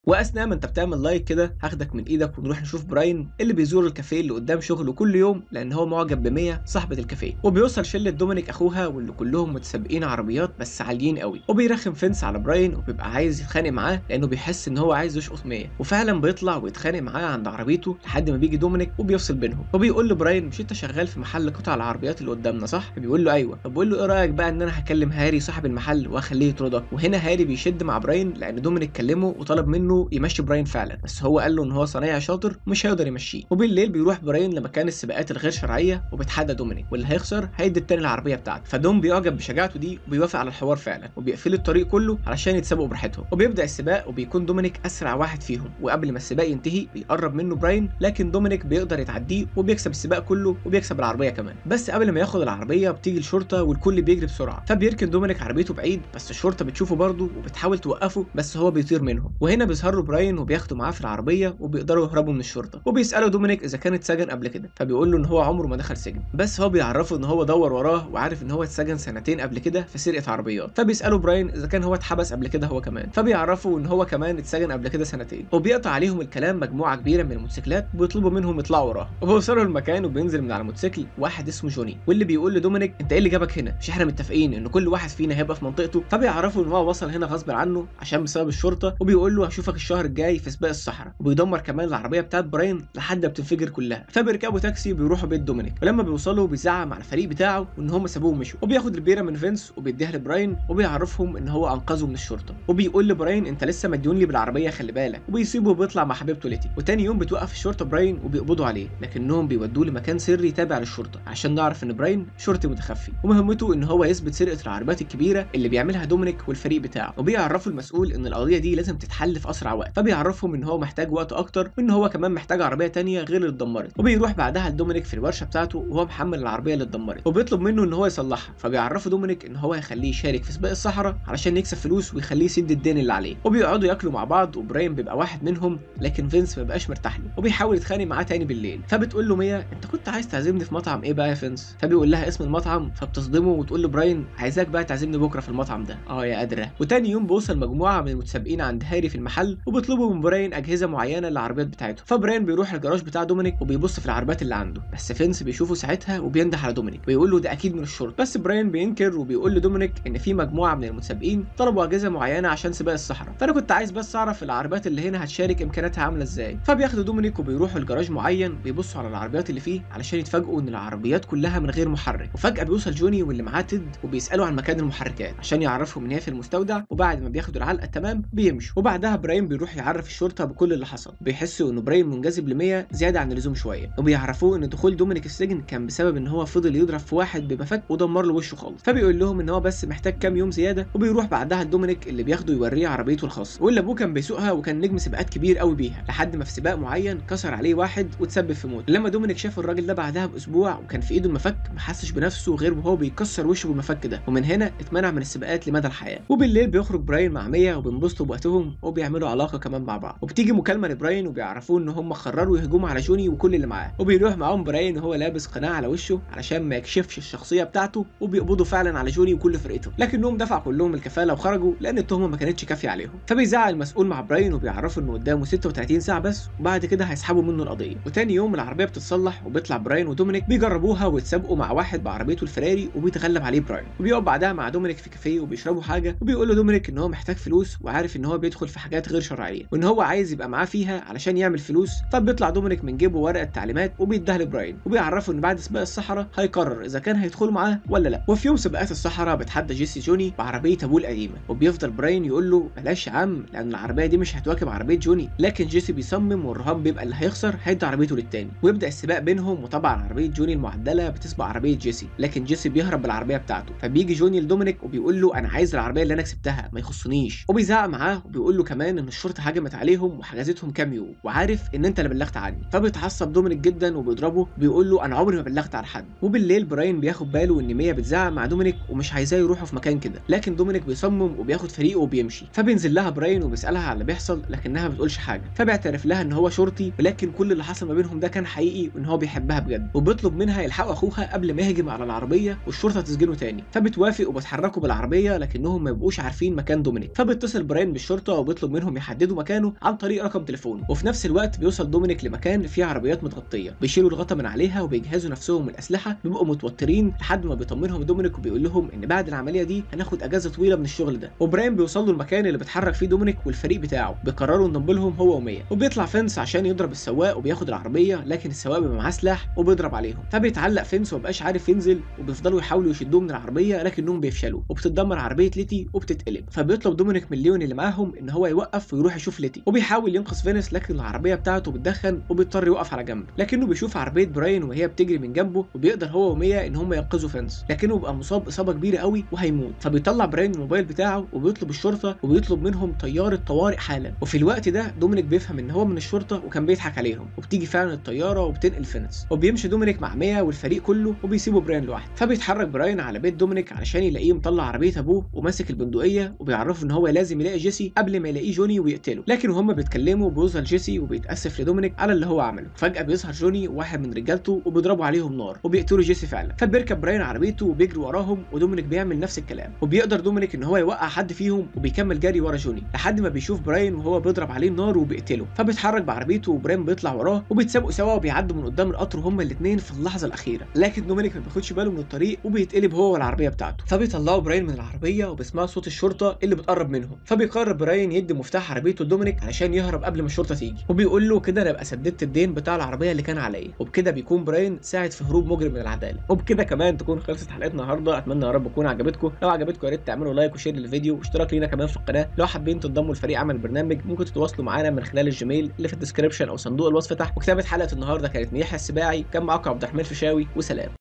واثناء ما انت بتعمل لايك كده هاخدك من ايدك ونروح نشوف براين اللي بيزور الكافيه اللي قدام شغله كل يوم لان هو معجب بمية صاحبه الكافيه وبيوصل شله دومينيك اخوها واللي كلهم متسابقين عربيات بس عاليين قوي وبيرخم فينس على براين وبيبقى عايز يتخانق معاه لانه بيحس ان هو عايز يشقط مية وفعلا بيطلع ويتخانق معاه عند عربيته لحد ما بيجي دومينيك وبيفصل بينهم وبيقول لبراين مش انت شغال في محل قطع العربيات اللي قدامنا صح بيقول له ايوه طب بيقول له ايه رايك بقى ان انا هكلم هاري صاحب المحل واخليه يطردك وهنا هاري بيشد مع براين لان دومينيك كلمه وطلب منه يمشي براين فعلا بس هو قال له ان هو صنايعي شاطر ومش هيقدر يمشيه وبالليل بيروح براين لمكان السباقات الغير شرعيه وبيتحدى دومينيك واللي هيخسر هيدي التاني العربيه بتاعته فدوم بيعجب بشجاعته دي وبيوافق على الحوار فعلا وبيقفل الطريق كله علشان يتسابقوا براحتهم وبيبدا السباق وبيكون دومينيك اسرع واحد فيهم وقبل ما السباق ينتهي بيقرب منه براين لكن دومينيك بيقدر يتعديه وبيكسب السباق كله وبيكسب العربيه كمان بس قبل ما ياخد العربيه بتيجي الشرطه والكل بيجري بسرعه فبيركن دومينيك عربيته بعيد بس الشرطه بتشوفه برضه وبتحاول توقفه بس هو بيطير منهم وهنا بيظهر له براين وبياخده معاه في العربيه وبيقدروا يهربوا من الشرطه وبيسالوا دومينيك اذا كان اتسجن قبل كده فبيقول له ان هو عمره ما دخل سجن بس هو بيعرفه ان هو دور وراه وعارف ان هو اتسجن سنتين قبل كده في سرقه عربيات فبيسالوا براين اذا كان هو اتحبس قبل كده هو كمان فبيعرفوا ان هو كمان اتسجن قبل كده سنتين وبيقطع عليهم الكلام مجموعه كبيره من الموتوسيكلات وبيطلبوا منهم يطلعوا وراه وبيوصلوا المكان وبينزل من على الموتوسيكل واحد اسمه جوني واللي بيقول لدومينيك انت ايه اللي جابك هنا مش احنا متفقين ان كل واحد فينا هيبقى في منطقته فبيعرفوا ان هو وصل هنا غصب عنه عشان بسبب الشرطه وبيقول له هشوفك الشهر الجاي في سباق الصحراء وبيدمر كمان العربيه بتاعت براين لحد ما بتنفجر كلها فبيركبوا تاكسي وبيروحوا بيت دومينيك ولما بيوصلوا بيزعق مع الفريق بتاعه وان هم سابوه ومشوا وبياخد البيره من فينس وبيديها لبراين وبيعرفهم ان هو انقذه من الشرطه وبيقول لبراين انت لسه مديون لي بالعربيه خلي بالك وبيسيبه وبيطلع مع حبيبته ليتي وتاني يوم بتوقف الشرطه براين وبيقبضوا عليه لكنهم بيودوه لمكان سري تابع للشرطه عشان نعرف ان براين شرطي متخفي ومهمته ان هو يثبت سرقه العربيات الكبيره اللي بيعملها دومينيك والفريق بتاعه وبيعرفوا المسؤول ان القضيه دي لازم تتحل في اسرع وقت فبيعرفهم ان هو محتاج وقت اكتر وان هو كمان محتاج عربيه تانية غير اللي اتدمرت وبيروح بعدها لدومينيك في الورشه بتاعته وهو محمل العربيه اللي اتدمرت وبيطلب منه ان هو يصلحها فبيعرفوا دومينيك ان هو هيخليه يشارك في سباق الصحراء علشان يكسب فلوس ويخليه يسد الدين اللي عليه وبيقعدوا ياكلوا مع بعض وبراين بيبقى واحد منهم لكن فينس ما بيبقاش مرتاح له وبيحاول يتخانق معاه تاني بالليل فبتقول له ميا انت كنت عايز تعزمني في مطعم ايه بقى يا فينس فبيقول لها اسم المطعم فبتصدمه وتقول لبراين عايزاك بقى تعزمني بكره في المطعم ده اه يا قادره وتاني يوم بيوصل مجموعه من المتسابقين عند هاري في المحل وبيطلبوا من براين اجهزه معينه للعربيات بتاعتهم فبراين بيروح الجراج بتاع دومينيك وبيبص في العربيات اللي عنده بس فينس بيشوفه ساعتها وبينده على دومينيك ويقول له ده اكيد من الشرطه بس براين بينكر وبيقول لدومينيك ان في مجموعه من المتسابقين طلبوا اجهزه معينه عشان سباق الصحراء فانا كنت عايز بس اعرف العربيات اللي هنا هتشارك امكانياتها عامله ازاي فبياخدوا دومينيك وبيروحوا لجراج معين بيبصوا على العربيات اللي فيه علشان يتفاجئوا ان العربيات كلها من غير محرك وفجاه بيوصل جوني واللي معاه تيد وبيسالوا عن مكان المحركات عشان يعرفهم ان هي في المستودع وبعد ما بياخدوا العلقه تمام بيمشوا وبعدها براين بيروح يعرف الشرطه بكل اللي حصل بيحسوا ان براين منجذب لمية زياده عن اللزوم شويه وبيعرفوه ان دخول دومينيك السجن كان بسبب ان هو فضل يضرب في واحد بمفك ودمر له وشه خالص فبيقول لهم ان هو بس محتاج كام يوم زياده وبيروح بعدها لدومينيك اللي بياخده يوريه عربيته الخاصه واللي ابوه كان بيسوقها وكان نجم سباقات كبير قوي بيها لحد ما في سباق معين كسر عليه واحد وتسبب في موت لما دومينيك شاف الراجل ده بعدها باسبوع وكان في ايده المفك ما حسش بنفسه غير وهو بيكسر وشه بالمفك ده ومن هنا اتمنع من السباقات لمدى الحياه وبالليل بيخرج براين مع مية وبينبسطوا بوقتهم وبيعملوا علاقه كمان مع بعض وبتيجي مكالمه لبراين وبيعرفوه ان هم قرروا يهجموا على جوني وكل اللي معاه وبيروح معاهم براين وهو لابس قناع على وشه علشان ما يكشفش الشخصيه بتاعته وبيقبضوا فعلا على جوني وكل فرقته لكنهم دفعوا كلهم الكفاله وخرجوا لان التهمه ما كانتش كافيه عليهم فبيزعل المسؤول مع براين وبيعرفوا انه قدامه 36 ساعه بس وبعد كده هيسحبوا منه القضيه وتاني يوم العربيه بتتصلح وبيطلع براين ودومينيك بيجربوها ويتسابقوا مع واحد بعربيته الفراري وبيتغلب عليه براين وبيقعد بعدها مع دومينيك في كافيه وبيشربوا حاجه وبيقول له دومينيك ان هو محتاج فلوس وعارف ان هو بيدخل في حاجات غير شرعيه وان هو عايز يبقى معاه فيها علشان يعمل فلوس فبيطلع دومينيك من جيبه ورقه تعليمات وبيديها لبراين وبيعرفه ان بعد سباق الصحراء هيقرر اذا كان هيدخلوا معاه ولا لا وفي يوم سباقات الصحراء بتحدى جيسي جوني بعربيه ابوه القديمه وبيفضل براين يقول له بلاش يا عم لان العربيه دي مش هتواكب عربيه جوني لكن جيسي بيصمم والرهان بيبقى اللي هيخسر هيدي عربيته للتاني ويبدا السباق بينهم وطبعا عربيه جوني المعدله بتسبق عربيه جيسي لكن جيسي بيهرب بالعربيه بتاعته فبيجي جوني لدومينيك وبيقول له انا عايز العربيه اللي انا كسبتها ما يخصنيش وبيزعق معاه وبيقول له كمان ان الشرطه هجمت عليهم وحجزتهم كام يوم وعارف ان انت اللي بلغت عني فبيتعصب دومينيك جدا وبيضربه بيقول له انا عمري ما بلغت عن حد وبالليل براين بياخد باله ان مية بتزعق مع دومينيك ومش عايزاه يروحوا في مكان كده لكن دومينيك بيصمم وبياخد فريقه وبيمشي فبينزل لها براين وبيسالها على اللي بيحصل لكنها ما بتقولش حاجه فبيعترف لها ان هو شرطي ولكن كل اللي حصل ما بينهم ده كان حقيقي وان هو بيحبها بجد وبيطلب منها يلحقوا اخوها قبل ما يهجم على العربيه والشرطه تسجنه تاني فبتوافق وبتحركوا بالعربيه لكنهم ما بيبقوش عارفين مكان دومينيك فبيتصل براين بالشرطه وبيطلب منهم انهم يحددوا مكانه عن طريق رقم تليفونه وفي نفس الوقت بيوصل دومينيك لمكان فيه عربيات متغطيه بيشيلوا الغطا من عليها وبيجهزوا نفسهم من الاسلحه بيبقوا متوترين لحد ما بيطمنهم دومينيك وبيقول لهم ان بعد العمليه دي هناخد اجازه طويله من الشغل ده وبراين بيوصل له المكان اللي بيتحرك فيه دومينيك والفريق بتاعه بيقرروا ينضم لهم هو ومية وبيطلع فينس عشان يضرب السواق وبياخد العربيه لكن السواق بيبقى معاه سلاح وبيضرب عليهم فبيتعلق فينس ومبقاش عارف ينزل وبيفضلوا يحاولوا يشدوه من العربيه لكنهم بيفشلوا وبتتدمر عربيه ليتي وبتتقلب فبيطلب دومينيك من ليون اللي معاهم ان هو يوقف ويروح يشوف ليتي وبيحاول ينقذ فينس لكن العربيه بتاعته بتدخن وبيضطر يوقف على جنب لكنه بيشوف عربيه براين وهي بتجري من جنبه وبيقدر هو ومية ان هم ينقذوا فينس لكنه بيبقى مصاب اصابه كبيره قوي وهيموت فبيطلع براين الموبايل بتاعه وبيطلب الشرطه وبيطلب منهم طياره طوارئ حالا وفي الوقت ده دومينيك بيفهم ان هو من الشرطه وكان بيضحك عليهم وبتيجي فعلا الطياره وبتنقل فينس وبيمشي دومينيك مع مية والفريق كله وبيسيبوا براين لوحده فبيتحرك براين على بيت دومينيك علشان يلاقيه مطلع عربيه ابوه وماسك البندقيه وبيعرفه ان هو لازم يلاقي جيسي قبل ما يلاقيه جوني ويقتله لكن وهم بيتكلموا بيوصل جيسي وبيتاسف لدومينيك على اللي هو عمله فجاه بيظهر جوني وواحد من رجالته وبيضربوا عليهم نار وبيقتلوا جيسي فعلا فبيركب براين عربيته وبيجري وراهم ودومينيك بيعمل نفس الكلام وبيقدر دومينيك ان هو يوقع حد فيهم وبيكمل جري ورا جوني لحد ما بيشوف براين وهو بيضرب عليه النار وبيقتله فبيتحرك بعربيته وبراين بيطلع وراه وبيتسابقوا سوا وبيعدوا من قدام القطر هما الاثنين في اللحظه الاخيره لكن دومينيك ما بياخدش باله من الطريق وبيتقلب هو والعربيه بتاعته فبيطلعوا براين من العربيه وبيسمعوا صوت الشرطه اللي بتقرب منهم فبيقرر براين يدي مفتاح عربيته لدومينيك علشان يهرب قبل ما الشرطه تيجي وبيقول له كده انا ابقى سددت الدين بتاع العربيه اللي كان عليا وبكده بيكون براين ساعد في هروب مجرم من العداله وبكده كمان تكون خلصت حلقتنا النهارده اتمنى يا رب تكون عجبتكم لو عجبتكم يا ريت تعملوا لايك وشير للفيديو واشتراك لينا كمان في القناه لو حابين تنضموا لفريق عمل البرنامج ممكن تتواصلوا معانا من خلال الجيميل اللي في الديسكربشن او صندوق الوصف تحت وكتابه حلقه النهارده كانت من يحيى السباعي كان معاكم عبد الرحمن الفيشاوي وسلام